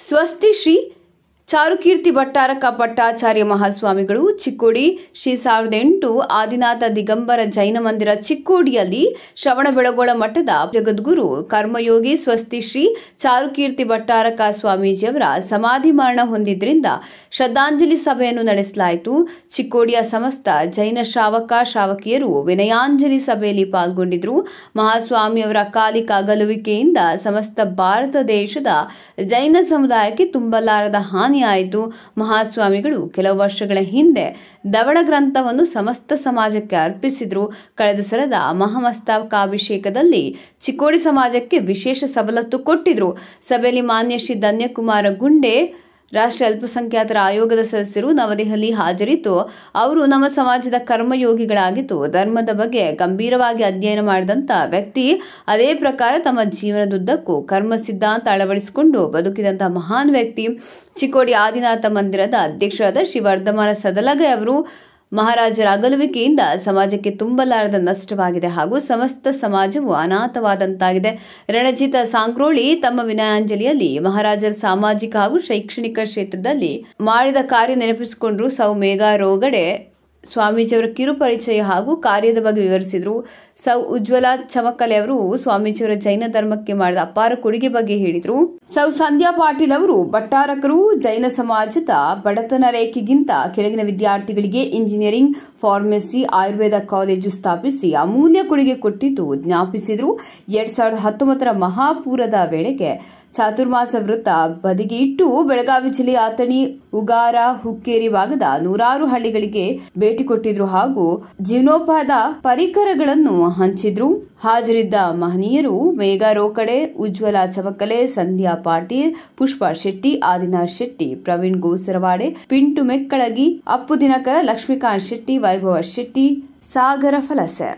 ಸ್ವಸ್ತಿ ಶ್ರೀ ಚಾರುಕೀರ್ತಿ ಭಟ್ಟಾರಕ ಪಟ್ಟಾಚಾರ್ಯ ಮಹಾಸ್ವಾಮಿಗಳು ಚಿಕ್ಕೋಡಿ ಶ್ರೀ ಸಾವಿರದ ಎಂಟು ಆದಿನಾಥ ದಿಗಂಬರ ಜೈನ ಮಂದಿರ ಚಿಕ್ಕೋಡಿಯಲ್ಲಿ ಶ್ರವಣಬೆಳಗೊಳ ಮಠದ ಜಗದ್ಗುರು ಕರ್ಮಯೋಗಿ ಸ್ವಸ್ತಿ ಶ್ರೀ ಚಾರುಕೀರ್ತಿ ಭಟ್ಟಾರಕ ಸ್ವಾಮೀಜಿಯವರ ಸಮಾಧಿ ಮರಣ ಹೊಂದಿದ್ರಿಂದ ಶ್ರದ್ಧಾಂಜಲಿ ಸಭೆಯನ್ನು ನಡೆಸಲಾಯಿತು ಚಿಕ್ಕೋಡಿಯ ಸಮಸ್ತ ಜೈನ ಶ್ರಾವಕ ಶ್ರಾವಕಿಯರು ವಿನಯಾಂಜಲಿ ಸಭೆಯಲ್ಲಿ ಪಾಲ್ಗೊಂಡಿದ್ದರು ಮಹಾಸ್ವಾಮಿಯವರ ಕಾಲಿಕ ಅಗಲುವಿಕೆಯಿಂದ ಸಮಸ್ತ ಭಾರತ ದೇಶದ ಜೈನ ಸಮುದಾಯಕ್ಕೆ ತುಂಬಲಾರದ ಹಾನಿಯಾಯಿತು ಮಹಾಸ್ವಾಮಿಗಳು ಕೆಲವು ವರ್ಷಗಳ ಹಿಂದೆ ಧವಳ ಗ್ರಂಥವನ್ನು ಸಮಸ್ತ ಸಮಾಜಕ್ಕೆ ಅರ್ಪಿಸಿದ್ರು ಕಳೆದ ಸಲದ ಮಹಾಮಸ್ತಕಾಭಿಷೇಕದಲ್ಲಿ ಚಿಕ್ಕೋಡಿ ಸಮಾಜಕ್ಕೆ ವಿಶೇಷ ಸವಲತ್ತು ಕೊಟ್ಟಿದ್ರು ಸಭೆಯಲ್ಲಿ ಮಾನ್ಯ ಶ್ರೀ ಧನ್ಯಕುಮಾರ ಗುಂಡೆ ರಾಷ್ಟ್ರೀಯ ಅಲ್ಪಸಂಖ್ಯಾತರ ಆಯೋಗದ ಸದಸ್ಯರು ನವದೆಹಲಿ ಹಾಜರಿದ್ದು ಅವರು ನಮ್ಮ ಸಮಾಜದ ಕರ್ಮಯೋಗಿಗಳಾಗಿದ್ದು ಧರ್ಮದ ಬಗ್ಗೆ ಗಂಭೀರವಾಗಿ ಅಧ್ಯಯನ ಮಾಡಿದಂಥ ವ್ಯಕ್ತಿ ಅದೇ ಪ್ರಕಾರ ತಮ್ಮ ಜೀವನದುದ್ದಕ್ಕೂ ಕರ್ಮ ಸಿದ್ಧಾಂತ ಅಳವಡಿಸಿಕೊಂಡು ಬದುಕಿದಂಥ ಮಹಾನ್ ವ್ಯಕ್ತಿ ಚಿಕ್ಕೋಡಿ ಆದಿನಾಥ ಮಂದಿರದ ಅಧ್ಯಕ್ಷರಾದ ಶ್ರೀ ವರ್ಧಮಾನ ಸದಲಗೆ ಅವರು ಮಹಾರಾಜರ ಅಗಲುವಿಕೆಯಿಂದ ಸಮಾಜಕ್ಕೆ ತುಂಬಲಾರದ ನಷ್ಟವಾಗಿದೆ ಹಾಗೂ ಸಮಸ್ತ ಸಮಾಜವು ಅನಾಥವಾದಂತಾಗಿದೆ ರಣಜಿತ ಸಾಂಗ್ರೋಳಿ ತಮ್ಮ ವಿನಯಾಂಜಲಿಯಲ್ಲಿ ಮಹಾರಾಜರ ಸಾಮಾಜಿಕ ಹಾಗೂ ಶೈಕ್ಷಣಿಕ ಕ್ಷೇತ್ರದಲ್ಲಿ ಮಾಡಿದ ಕಾರ್ಯ ನೆನಪಿಸಿಕೊಂಡ್ರು ಸೌ ಮೇಘಾ ರೋಗಡೆ ಸ್ವಾಮೀಜಿಯವರ ಕಿರುಪರಿಚಯ ಹಾಗೂ ಕಾರ್ಯದ ಬಗ್ಗೆ ವಿವರಿಸಿದರು ಸೌ ಉಜ್ವಲ ಚಮಕಲೆ ಅವರು ಸ್ವಾಮೀಜಿಯವರ ಜೈನ ಧರ್ಮಕ್ಕೆ ಮಾಡಿದ ಅಪಾರ ಕೊಡುಗೆ ಬಗ್ಗೆ ಹೇಳಿದರು ಸೌ ಸಂಧ್ಯಾ ಪಾಟೀಲ್ ಅವರು ಭಟ್ಟಾರಕರು ಜೈನ ಸಮಾಜದ ಬಡತನ ರೇಖೆಗಿಂತ ಕೆಳಗಿನ ವಿದ್ಯಾರ್ಥಿಗಳಿಗೆ ಇಂಜಿನಿಯರಿಂಗ್ ಫಾರ್ಮಸಿ ಆಯುರ್ವೇದ ಕಾಲೇಜು ಸ್ಥಾಪಿಸಿ ಅಮೂಲ್ಯ ಕೊಡುಗೆ ಕೊಟ್ಟಿದ್ದು ಜ್ಞಾಪಿಸಿದರು ಎರಡ್ ಸಾವಿರದ ಹತ್ತೊಂಬತ್ತರ ಮಹಾಪೂರದ ವೇಳೆಗೆ ಚಾತುರ್ಮಾಸ ವೃತ್ತ ಬದಿಗೆ ಇಟ್ಟು ಬೆಳಗಾವಿ ಜಿಲ್ಲೆಯ ಅಥಣಿ ಉಗಾರ ಹುಕ್ಕೇರಿ ಭಾಗದ ನೂರಾರು ಹಳ್ಳಿಗಳಿಗೆ ಭೇಟಿ ಕೊಟ್ಟಿದ್ರು ಹಾಗೂ ಜೀವನೋಪಾಯದ ಪರಿಕರಗಳನ್ನು ಹಂಚಿದ್ರು ಹಾಜರಿದ್ದ ಮಹನೀಯರು ಮೇಘ ರೋಕಡೆ ಉಜ್ವಲ ಚಮಕಲೆ ಸಂಧ್ಯಾ ಪಾಟೀಲ್ ಪುಷ್ಪಾ ಶೆಟ್ಟಿ ಆದಿನಾಥ್ ಶೆಟ್ಟಿ ಪ್ರವೀಣ್ ಗೋಸರವಾಡೆ ಪಿಂಟು ಮೆಕ್ಕಳಗಿ ಅಪ್ಪು ದಿನಕರ ಲಕ್ಷ್ಮೀಕಾಂತ್ ಶೆಟ್ಟಿ ವೈಭವ ಶೆಟ್ಟಿ ಸಾಗರ ಫಲಸೆ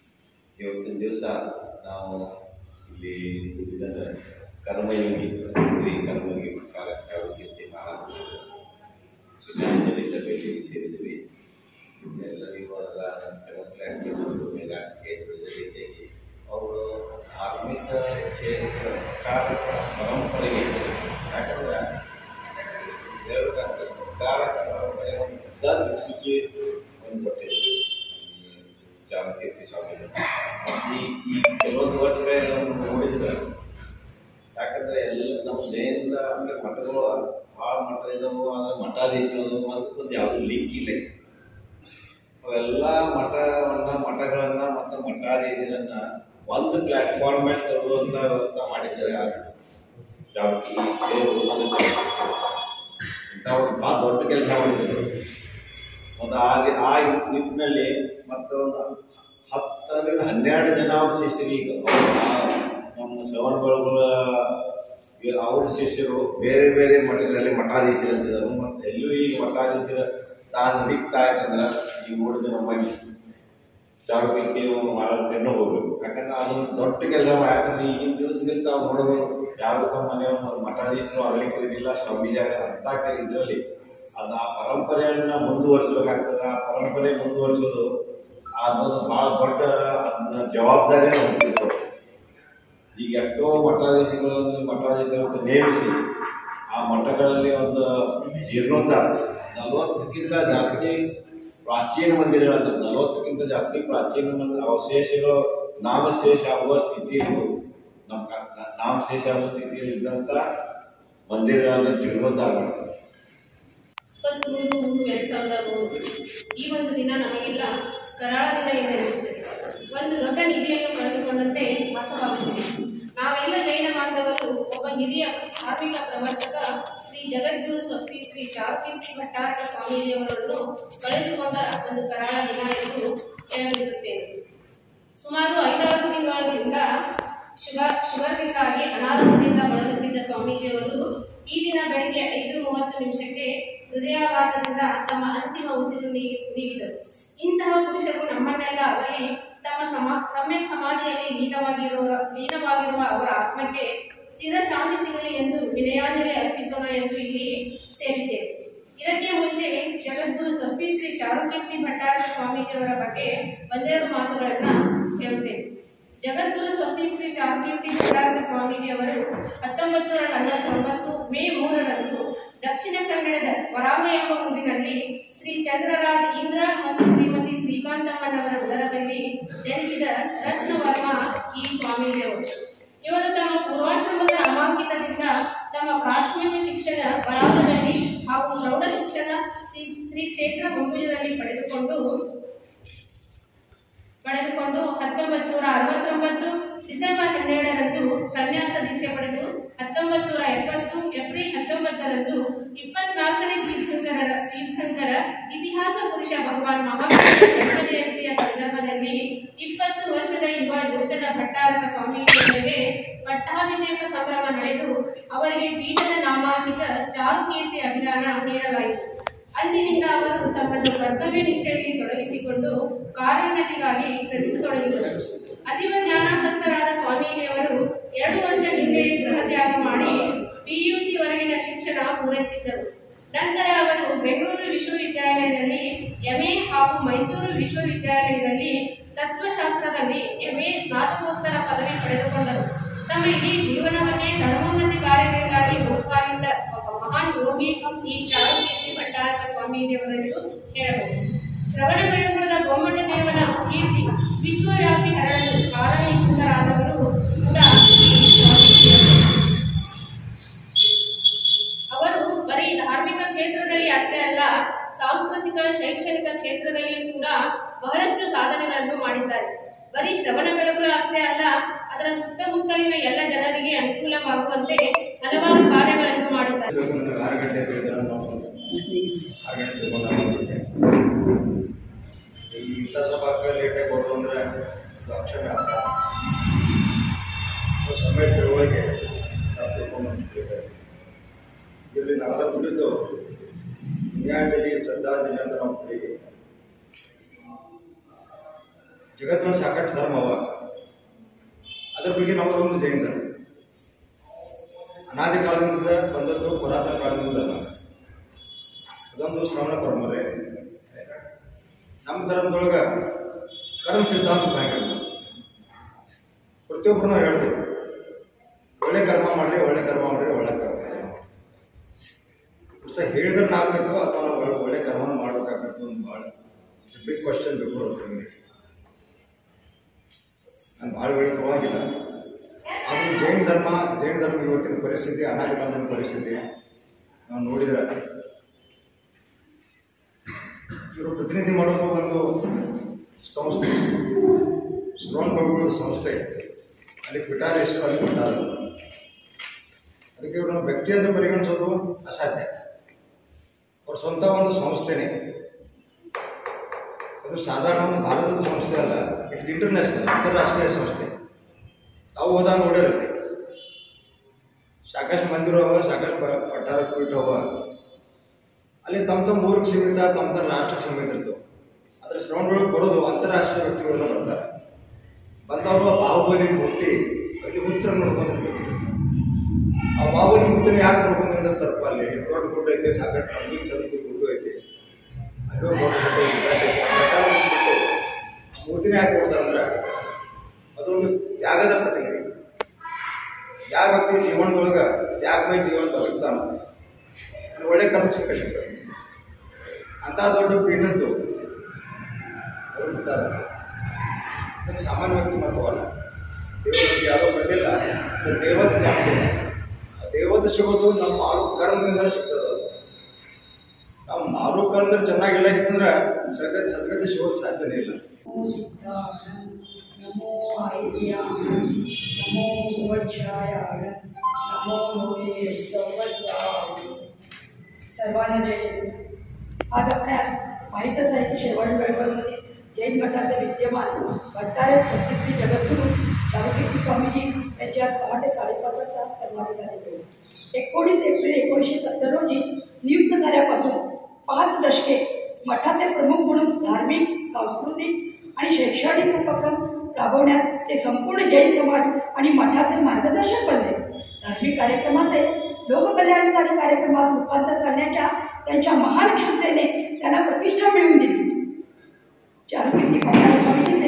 ಇವತ್ತಿನ ದಿವಸ ನಾವು ಇಲ್ಲಿ ಕೂಡಿದ್ದಾರೆ ಕರ್ಮಯೋಗಿ ಶ್ರೀ ಕರ್ಮಯೋಗಿ ಚಾರುಕೀರ್ತಿ ಮಹಾರಾಜರು ಶ್ರದ್ಧಾಂಜಲಿ ಸಭೆಯಲ್ಲಿ ಸೇರಿದ್ವಿ ಎಲ್ಲರಿಗೂ ಅದ ಚಮತ್ಲೆ ಹಾಕಿದ್ರು ಮೇಲೆ ಹೇಳಿದ ರೀತಿಯಾಗಿ ಅವರು ಧಾರ್ಮಿಕ ಕ್ಷೇತ್ರ ಕಾರಕ ಪರಂಪರೆಗೆ ಯಾಕಂದ್ರೆ ಹೇಳ್ಬೇಕಂತ ಕಾರಕ ಪರಂಪರೆ ಒಂದು ಹೊಸ ದಿಕ್ಸೂಚಿ ಒಂದು ಕೊಟ್ಟಿದ್ರು ಚಾರುಕೀರ್ತಿ ಸ್ವಾಮಿಗಳು ಈ ಈ ಕೆಲವೊಂದು ವರ್ಷಗಳಲ್ಲಿ ನಾವು ನೋಡಿದ್ರೆ ಯಾಕಂದ್ರೆ ಎಲ್ಲ ನಮ್ಮ ಜೈನ ಅಂದ್ರೆ ಮಠಗಳು ಭಾಳ ಮಠ ಇದಾವು ಆದ್ರೆ ಮಠಾಧೀಶರು ಒಂದಕ್ಕೊಂದು ಯಾವುದು ಲಿಂಕ್ ಇಲ್ಲ ಅವೆಲ್ಲ ಮಠವನ್ನ ಮಠಗಳನ್ನ ಮತ್ತು ಮಠಾಧೀಶರನ್ನ ಒಂದು ಪ್ಲಾಟ್ಫಾರ್ಮ್ ಮೇಲೆ ತರುವಂತ ವ್ಯವಸ್ಥೆ ಮಾಡಿದ್ದಾರೆ ಯಾರು ಜಾಗೃತಿ ಸೇರುವುದನ್ನು ಇಂಥ ಒಂದು ಭಾಳ ದೊಡ್ಡ ಕೆಲಸ ಮಾಡಿದರು ಒಂದು ಆ ರಿ- ಆ ನಿಟ್ಟಿನಲ್ಲಿ ಮತ್ತು ಒಂದು ಹತ್ತರಿಂದ ಹನ್ನೆರಡು ಜನ ಅವ್ರ ಶಿಷ್ಯರು ಈಗ ಅವ್ರು ಆ ನಮ್ಮ ಶ್ರವಣಬೆಳಗೊಳ ಅವ್ರ ಶಿಷ್ಯರು ಬೇರೆ ಬೇರೆ ಮಠಗಳಲ್ಲಿ ಮಠಾಧೀಶರು ಅಂತಿದ್ದಾರೆ ಮತ್ತು ಎಲ್ಲೂ ಈಗ ಮಠಾಧೀಶರ ತಾನು ನಡೀತಾ ಇರ್ತಂದ್ರೆ ಈಗ ನೋಡಿದ್ರೆ ನಮ್ಮಲ್ಲಿ ಚಾರುಕೀರ್ತಿ ಮಹಾರಾಜರನ್ನು ಹೋಗ್ಬೇಕು ಯಾಕಂದ್ರೆ ಅದೊಂದು ದೊಡ್ಡ ಕೆಲಸ ಯಾಕಂದ್ರೆ ಈಗಿನ ದಿವಸದಲ್ಲಿ ತಾವು ನೋಡಬಹುದು ಯಾರು ತಮ್ಮ ಮನೆಯ ಮಠಾಧೀಶರು ಆಗಲಿಕ್ಕೆ ಇರಲಿಲ್ಲ ಸ್ವಾಮೀಜಾಗ ಅಂತ ಇದರಲ್ಲಿ ಅದು ಆ ಪರಂಪರೆಯನ್ನ ಮುಂದುವರಿಸಬೇಕಾಗ್ತದೆ ಆ ಪರಂಪರೆ ಮುಂದುವರಿಸೋದು ಅದೊಂದು ಭಾಳ ದೊಡ್ಡ ಅದನ್ನ ಜವಾಬ್ದಾರಿ ಹೊಂದಿದ್ರು ಈಗ ಎಷ್ಟೋ ಮಠಾಧೀಶಗಳನ್ನು ಮಠಾಧೀಶರಂತ ನೇಮಿಸಿ ಆ ಮಠಗಳಲ್ಲಿ ಒಂದು ಜೀರ್ಣೋದ್ಧಾರ ನಲವತ್ತಕ್ಕಿಂತ ಜಾಸ್ತಿ ಪ್ರಾಚೀನ ಮಂದಿರಗಳನ್ನು ನಲವತ್ತಕ್ಕಿಂತ ಜಾಸ್ತಿ ಪ್ರಾಚೀನ ಮಂದಿ ಅವಶೇಷಗಳು ನಾಮಶೇಷ ಆಗುವ ಸ್ಥಿತಿಯಿತ್ತು ನಮ್ಮ ಕ- ನ- ನಾಮಶೇಷ ಆಗುವ ಸ್ಥಿತಿಯಲ್ಲಿ ಇದ್ದಂಥ ಮಂದಿರಗಳನ್ನು ಜೀರ್ಣೋದ್ಧಾರ ಮಾಡ್ತಾರೆ ಇಪ್ಪತ್ತ್ಮೂರು ಮೂರು ಎರಡು ಸಾವಿರದ ಮೂರು ಈ ಒಂದು ದಿನ ನಮಗೆಲ್ಲ ಕರಾಳ ದಿನ ಎಂದೆನಿಸುತ್ತದೆ ಒಂದು ದೊಡ್ಡ ನಿಧಿಯನ್ನು ಕಳೆದುಕೊಂಡಂತೆ ಭಾಸವಾಗುತ್ತಿದೆ ನಾವೆಲ್ಲ ಜೈನ ಬಾಂಧವರು ಒಬ್ಬ ಹಿರಿಯ ಧಾರ್ಮಿಕ ಪ್ರವರ್ತಕ ಶ್ರೀ ಜಗದ್ಗುರು ಸ್ವಸ್ತಿ ಶ್ರೀ ಚಾರುಕೀರ್ತಿ ಭಟ್ಟಾರಕ ಸ್ವಾಮೀಜಿಯವರನ್ನು ಕಳೆದುಕೊಂಡ ಒಂದು ಕರಾಳ ದಿನ ಎಂದು ಹೇಳಲಿಸುತ್ತೇನೆ ಸುಮಾರು ಐದಾರು ತಿಂಗಳಿಂದ ಶುಗರ್ ಶುಗರ್ದಿಂದಾಗಿ ಅನಾರೋಗ್ಯದಿಂದ ಬಳಲುತ್ತಿದ್ದ ಸ್ವಾಮೀಜಿಯವರು ಈ ದಿನ ಬೆಳಗ್ಗೆ ಐದು ಮೂವತ್ತು ನಿಮಿಷಕ್ಕೆ ಹೃದಯಾಘಾತದಿಂದ ತಮ್ಮ ಅಂತಿಮ ಉಸಿರು ನೀ- ನೀಡಿದರು ಇಂತಹ ಪುರುಷರು ನಮ್ಮನ್ನೆಲ್ಲ ಅಗಲಿ ತಮ್ಮ ಸಮಾ ಸಮ್ಯಕ್ ಸಮಾಧಿಯಲ್ಲಿ ಲೀನವಾಗಿರುವ ಲೀನವಾಗಿರುವ ಅವರ ಆತ್ಮಕ್ಕೆ ಚಿರಶಾಂತಿ ಸಿಗಲಿ ಎಂದು ವಿನಯಾಂಜಲಿ ಅರ್ಪಿಸೋಣ ಎಂದು ಇಲ್ಲಿ ಸೇರಿದ್ದೇವೆ ಇದಕ್ಕೆ ಮುಂಚೆ ಜಗದ್ಗುರು ಸ್ವಸ್ತಿ ಶ್ರೀ ಚಾರುಕೀರ್ತಿ ಭಟ್ಟಾರಕ ಸ್ವಾಮೀಜಿಯವರ ಬಗ್ಗೆ ಒಂದೆರಡು ಮಾತುಗಳನ್ನ ಹೇಳುತ್ತೇನೆ ಜಗದ್ಗುರು ಸ್ವಸ್ತಿ ಶ್ರೀ ಚಾರುಕೀರ್ತಿ ಭಟ್ಟಾರಕ ಸ್ವಾಮೀಜಿಯವರು ಹತ್ತೊಂಬತ್ತು ನೂರ ನಲವತ್ತೊಂಬತ್ತು ಮೇ ಮೂರರಂದು ದಕ್ಷಿಣ ಕನ್ನಡದ ವರಾಗ ಎಂಬ ಊರಿನಲ್ಲಿ ಶ್ರೀ ಚಂದ್ರರಾಜ್ ಇಂದ್ರ ಮತ್ತು ಶ್ರೀಮತಿ ಶ್ರೀಕಾಂತಮ್ಮನವರ ಉದರದಲ್ಲಿ ಜನಿಸಿದ ರತ್ನವರ್ಮ ಈ ಸ್ವಾಮೀಜಿಯವರು ಇವರು ತಮ್ಮ ಪೂರ್ವಾಶ್ರಮದ ನಾಮಾಂಕಿತದಿಂದ ತಮ್ಮ ಪ್ರಾಥಮಿಕ ಶಿಕ್ಷಣ ವರಾಗದಲ್ಲಿ ಹಾಗೂ ಪ್ರೌಢ ಶಿಕ್ಷಣ ಶ್ರೀ ಶ್ರೀ ಕ್ಷೇತ್ರ ಹೊಂಬುಜದಲ್ಲಿ ಪಡೆದುಕೊಂಡು ಪಡೆದುಕೊಂಡು ಹತ್ತೊಂಬತ್ತು ನೂರ ಅರವತ್ತೊಂಬತ್ತು ಡಿಸೆಂಬರ್ ಹನ್ನೆರಡರಂದು ಸನ್ಯಾಸ ದೀಕ್ಷೆ ಪಡೆದು ಹತ್ತೊಂಬತ್ತು ನೂರ ಎಪ್ಪತ್ತು ಏಪ್ರಿಲ್ ಹತ್ತೊಂಬತ್ತರಂದು ಇಪ್ಪತ್ನಾಲ್ಕನೇ ತೀರ್ಥಂಕರ ತೀರ್ಥಂಕರ ಇತಿಹಾಸ ಪುರುಷ ಭಗವಾನ್ ಮಹಾವೀರ ಜನ್ಮ ಜಯಂತಿಯ ಸಂದರ್ಭದಲ್ಲಿ ಇಪ್ಪತ್ತು ವರ್ಷದ ಯುವ ನೂತನ ಭಟ್ಟಾರಕ ಸ್ವಾಮೀಜಿಯವರಿಗೆ ಪಟ್ಟಾಭಿಷೇಕ ಸಂಭ್ರಮ ನಡೆದು ಅವರಿಗೆ ಪೀಠದ ನಾಮಾಂಕಿತ ಚಾರುಕೀರ್ತಿ ಅಭಿದಾನ ನೀಡಲಾಯಿತು ಅಂದಿನಿಂದ ಅವರು ತಮ್ಮನ್ನು ಕರ್ತವ್ಯ ನಿಷ್ಠೆಯಲ್ಲಿ ತೊಡಗಿಸಿಕೊಂಡು ಕಾರ್ಯೋನ್ನತಿಗಾಗಿ ಶ್ರಮಿಸತೊಡಗಿದರು ಅತೀವ ಜ್ಞಾನಾಸಕ್ತರಾದ ಸ್ವಾಮೀಜಿಯವರು ಎರಡು ವರ್ಷ ಹಿಂದೆ ಗೃಹತ್ಯಾಗ ಮಾಡಿ ಪಿಯುಸಿ ವರೆಗಿನ ಶಿಕ್ಷಣ ಪೂರೈಸಿದ್ದರು ನಂತರ ಅವರು ಬೆಂಗಳೂರು ವಿಶ್ವವಿದ್ಯಾಲಯದಲ್ಲಿ ಎಂಎ ಹಾಗೂ ಮೈಸೂರು ವಿಶ್ವವಿದ್ಯಾಲಯದಲ್ಲಿ ತತ್ವಶಾಸ್ತ್ರದಲ್ಲಿ ಎಂಎ ಸ್ನಾತಕೋತ್ತರ ಪದವಿ ಪಡೆದುಕೊಂಡರು ತಮ್ಮ ಇಡೀ ಜೀವನವನ್ನೇ ಧರ್ಮೋನ್ನತಿ ಕಾರ್ಯಗಳಿಗಾಗಿ ಮುಡುಪಾಗಿಟ್ಟ ಒಬ್ಬ ಮಹಾನ್ ಯೋಗಿ ಈ ಚಾರುಕೀರ್ತಿ ಭಟ್ಟಾರಕ ಸ್ವಾಮೀಜಿಯವರೆಂದು ಹೇಳಬಹುದು ಶ್ರವಣ ಬೆಳಗೊಳದ ಗೋಮಟ ದೇವನ ಕೀರ್ತಿ ವಿಶ್ವವ್ಯಾಪಿ ಹರಡಲು ಕಾರಣೀಭೂತರಾದವರು ಕೂಡ ಈ ಸ್ವಾಮೀಜಿಯವರು ಅವರು ಬರೀ ಧಾರ್ಮಿಕ ಕ್ಷೇತ್ರದಲ್ಲಿ ಅಷ್ಟೇ ಅಲ್ಲ ಸಾಂಸ್ಕೃತಿಕ ಶೈಕ್ಷಣಿಕ ಕ್ಷೇತ್ರದಲ್ಲಿಯೂ ಕೂಡ ಬಹಳಷ್ಟು ಸಾಧನೆಗಳನ್ನು ಮಾಡಿದ್ದಾರೆ ಬರೀ ಶ್ರವಣ ಬೆಳಗುಳ ಅಷ್ಟೇ ಅಲ್ಲ ಅದರ ಸುತ್ತಮುತ್ತಲಿನ ಎಲ್ಲ ಜನರಿಗೆ ಅನುಕೂಲವಾಗುವಂತೆ ಹಲವಾರು ಕಾರ್ಯಗಳನ್ನು ಮಾಡಿದ್ದಾರೆ ಇವತ್ತು ನನಗೆ ಆರು ಗಂಟೆ ತಿಳಿದ್ರೆ ನಾವು ಆರು ಗಂಟೆ ತಿಳ್ಕೊಂಡು ನಾನು ಬಂದ್ಬಿಟ್ಟೆ ಈ ಇಂಥ ಸಭಾಕ್ಕೆ ಲೇಟಾಗಿ ಬರೋದು ಅಂದರೆ ಅದು ಅಕ್ಷಮ್ಯ ಅರ್ಥ ಅದು ಸಮಯ ತಿಳುವಳಿಕೆ ನಾವು ತಿಳ್ಕೊಂಡು ಬಂದ್ಬಿಟ್ಟಿದ್ದೇವೆ ಇದರಲ್ಲಿ ನಾವೆಲ್ಲ ಕುಡಿದು ನ್ಯಾಯದಲ್ಲಿ ಶ್ರದ್ಧಾಂಜಲಿ ಅಂತ ನಾವು ಕುಡಿಗೆ ಜಗತ್ತಿನ ಸಾಕಷ್ಟು ಧರ್ಮ ಅವ ಅದ್ರ ಬಗ್ಗೆ ನಮ್ಮದು ಒಂದು ಜೈನ ಧರ್ಮ ಅನಾದಿ ಕಾಲದಿಂದ ಬಂದದ್ದು ಪುರಾತನ ಕಾಲದಿಂದಲ್ಲ ಅದೊಂದು ಶ್ರವಣ ಪರಂಪರೆ ನಮ್ಮ ಧರ್ಮದೊಳಗೆ ಕರ್ಮ ಸಿದ್ಧಾಂತ ಹಾಕಿಲ್ಲ ಪ್ರತಿಯೊಬ್ಬರು ನಾವು ಹೇಳ್ತೀವಿ ಒಳ್ಳೆ ಕರ್ಮ ಮಾಡ್ರಿ ಒಳ್ಳೆ ಕರ್ಮ ಮಾಡ್ರಿ ಒಳ್ಳೆ ಕರ್ಮ ಮಾಡ್ರಿ. ಪುಸ್ತಕ ಹೇಳಿದ್ರೆ ನಾಲ್ಕೈತೋ ಅಥವಾ ನಾವು ಒಳ್ಳೆ- ಒಳ್ಳೆ ಕರ್ಮನ ಮಾಡ್ಬೇಕಾಗತ್ತೋ ಒಂದು ಭಾಳ ಬಿಗ್ ಕ್ವಶನ್ ಬಿಫೋರ್ ಕಮ್ಯುನಿಟಿ ನಾನು ಭಾಳ ವೇಳೆ ತಗೊಳಗಿಲ್ಲ ಆದರೂ ಜೈನ ಧರ್ಮ ಜೈನ ಧರ್ಮ ಇವತ್ತಿನ ಪರಿಸ್ಥಿತಿ ಅನಾದಿ ಕಾಲದ ಪರಿಸ್ಥಿತಿ ನಾವು ನೋಡಿದ್ರೆ ಇವರು ಪ್ರತಿನಿಧಿ ಮಾಡೋದು ಒಂದು ಸಂಸ್ಥೆ ಶ್ರವಣ ಬೆಳಗೊಳದ ಸಂಸ್ಥೆ ಅಲ್ಲಿ ಫಿಟಾರ್ ಎಷ್ಟು ಅಲ್ಲಿ ಫಿಟಾರ ಅದಕ್ಕೆ ಇವ್ರನ್ನ ವ್ಯಕ್ತಿ ಅಂತ ಪರಿಗಣಿಸೋದು ಅಸಾಧ್ಯ ಅವ್ರ ಸ್ವಂತ ಒಂದು ಸಂಸ್ಥೆನೇ ಅದು ಸಾಧಾರಣ ಒಂದು ಭಾರತದ ಸಂಸ್ಥೆ ಅಲ್ಲ ಇಟ್ಸ್ ಇಂಟರ್ನ್ಯಾಷನಲ್ ಅಂತಾರಾಷ್ಟ್ರೀಯ ಸಂಸ್ಥೆ ತಾವು ಹೋದಾಗ ನೋಡಿರಲಿ ಸಾಕಷ್ಟು ಮಂದಿರ ಅವ ಸಾಕಷ್ಟು ಬ- ಪಟ್ಟಾರ ಪೀಠ ಅವ ಅಲ್ಲಿ ತಮ್ಮ ತಮ್ಮ ಊರಿಗೆ ಸೀಮಿತ ತಮ್ಮ ತಮ್ಮ ರಾಷ್ಟ್ರಕ್ಕೆ ಸೀಮಿತ ಇರ್ತವೆ ಆದರೆ ಶ್ರವಣದೊಳಗೆ ಬರೋದು ಅಂತಾರಾಷ್ಟ್ರೀಯ ವ್ಯಕ್ತಿಗಳೆಲ್ಲ ಬರ್ತಾರೆ ಬಂದವರು ಆ ಬಾಹುಬಲಿ ಮೂರ್ತಿ ಇದು ಹುಚ್ಚರ ನೋಡ್ಕೊಂಡು ನಿಂತ್ಕೊಂಡಿರ್ತಾರೆ ಆ ಬಾಹುಬಲಿ ಮೂರ್ತಿನ ಯಾಕೆ ನೋಡ್ಕೊಂಡು ನಿಂತಿರ್ತಾರಪ್ಪ ಅಲ್ಲಿ ದೊಡ್ಡ ಗುಡ್ಡ ಐತೆ ಸಾಕಷ್ಟು ನಮ್ಗೆ ಚಂದ್ರಪುರ ಗುಡ್ಡ ಐತೆ ಅಲ್ಲಿ ಒಂದು ದೊಡ್ಡ ಗುಡ್ಡ ಐತೆ ಬೆಟ್ಟ ಐತೆ ಆ ಬೆಟ್ಟ ನೋಡ್ಬಿಟ್ಟು ಆ ಮೂರ್ತಿನ ಯಾಕೆ ನೋಡ್ತಾರಂದ್ರೆ ಅದೊಂದು ತ್ಯಾಗದ ಕಥೆಗಳು ಯಾವ ವ್ಯಕ್ತಿ ಜೀವನದೊಳಗೆ ತ್ಯಾಗಮಯ ಜೀವನ ಬದುಕ್ತಾನ ಅವ್ನಿಗೆ ಒಳ್ಳೆ ಕರ್ಮ ಸಿಕ್ಕ ಸಿಗ್ತದೆ ಅಂಥ ದೊಡ್ಡ ಪೀಠದ್ದು ಅವರು ಬಿಟ್ಟಾರ ಅದಕ್ಕೆ ಸಾಮಾನ್ಯ ವ್ಯಕ್ತಿ ಮಾತ್ರವಲ್ಲ ದೇವರಿಗೆ ಯಾವುದೋ ಕಂಡಿಲ್ಲ ಅದು ದೇವತೆ ಜಾಗ್ತದೆ ಆ ದೇವತೆ ಸಿಗೋದು ನಮ್ಮ ಮಾರು ಕರ್ಮದಿಂದಲೇ ಸಿಗ್ತದೆ ಅದು ನಾವು ಮಾರು ಕರ್ಮದಲ್ಲಿ ಚೆನ್ನಾಗಿಲ್ಲಾಗಿತ್ತಂದ್ರೆ ಸದ್ಯ ಸದ್ಗತಿ ಸಿಗೋದು ಸಾಧ್ಯನೇ ಇಲ್ಲ ನಮೋ ಸಿದ್ಧಾಯ ನಮೋ ಐರ್ಯಾಯ नमो वज्रायाय नमो लोहे सर्वस्वाय सर्वांना जय गुरु. आज आपणास माहीतच आहे की शेवण बेळगोळमध्ये जैन मठाचे विद्यमान भट्टारे स्वस्तिश्री जगद्गुरू चारुकीर्ती स्वामीजी यांची आज पहाटे साडेपाच वाजता समाधी झालेली आहे एकोणीस एप्रिल एकोणीसशे सत्तर रोजी नियुक्त झाल्यापासून पाच दशके मठाचे प्रमुख म्हणून धार्मिक सांस्कृतिक आणि शैक्षणिक उपक्रम राबवण्यात ते संपूर्ण जैन समाज आणि मठाचे मार्गदर्शक बनले धार्मिक कार्यक्रमाचे लोककल्याणकारी कार्यक्रमात रूपांतर करण्याच्या त्यांच्या महान क्षमतेने त्यांना प्रतिष्ठा मिळवून दिली चारुकीर्ती भंडारा स्वामीजींचे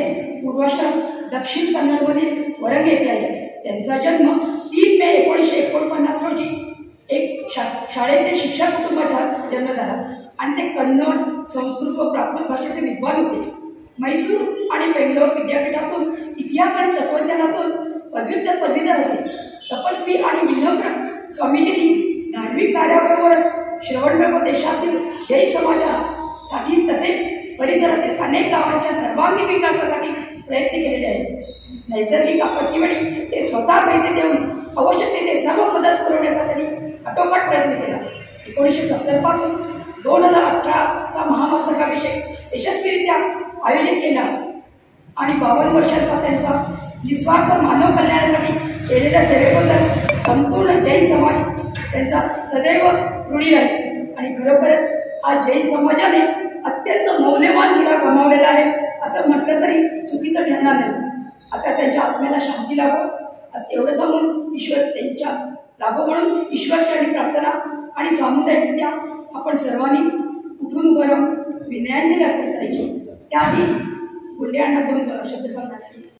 पूर्वाश्रम दक्षिण कन्नडमधील वरंग येथे आहे त्यांचा जन्म तीन मे एकोणीसशे एकोणपन्नास रोजी एक शा शाळेतील शिक्षक कुटुंबात झा- जन्म झाला आणि ते कन्नड संस्कृत व प्राकृत भाषेचे विद्वान होते मैसूर आणि बेंगलोर विद्यापीठातून इतिहास आणि तत्वज्ञानातून पदव्युत्तर पदवीधर होते तपस्वी आणि विनम्र स्वामीजींनी धार्मिक कार्याबरोबरच श्रवणबेळगोळ देशातील जैन समाजासाठी तसेच परिसरातील अनेक गावांच्या सर्वांगीण विकासासाठी प्रयत्न केलेले आहेत नैसर्गिक आपत्तीवेळी ते स्वतः भेटी देऊन आवश्यक ते सर्व मदत पुरवण्याचा त्यांनी आटोकाट प्रयत्न केला एकोणीसशे सत्तर पासून दोन हजार अठराचा महामस्तकाभिषेक यशस्वीरित्या आयोजित केला आणि बावन्न वर्षांचा त्यांचा निस्वार्थ मानव कल्याणासाठी केलेल्या सेवेबद्दल संपूर्ण जैन समाज त्यांचा सदैव ऋणी राहील आणि खरोखरच आज जैन समाजाने अत्यंत मौल्यवान हिरा गमावलेला आहे असं म्हटलं तरी चुकीचं ठरणार नाही आता त्यांच्या आत्म्याला शांती लाभो असं एवढं सांगून ईश्वर त्यांच्या लाभो म्हणून ईश्वरचरणी प्रार्थना आणि सामुदायिकरित्या आपण सर्वांनी उठून उभं राहून विनयांजली अर्पण करायची त्याआधी गुंड्यांना दोन शब्द सांगणार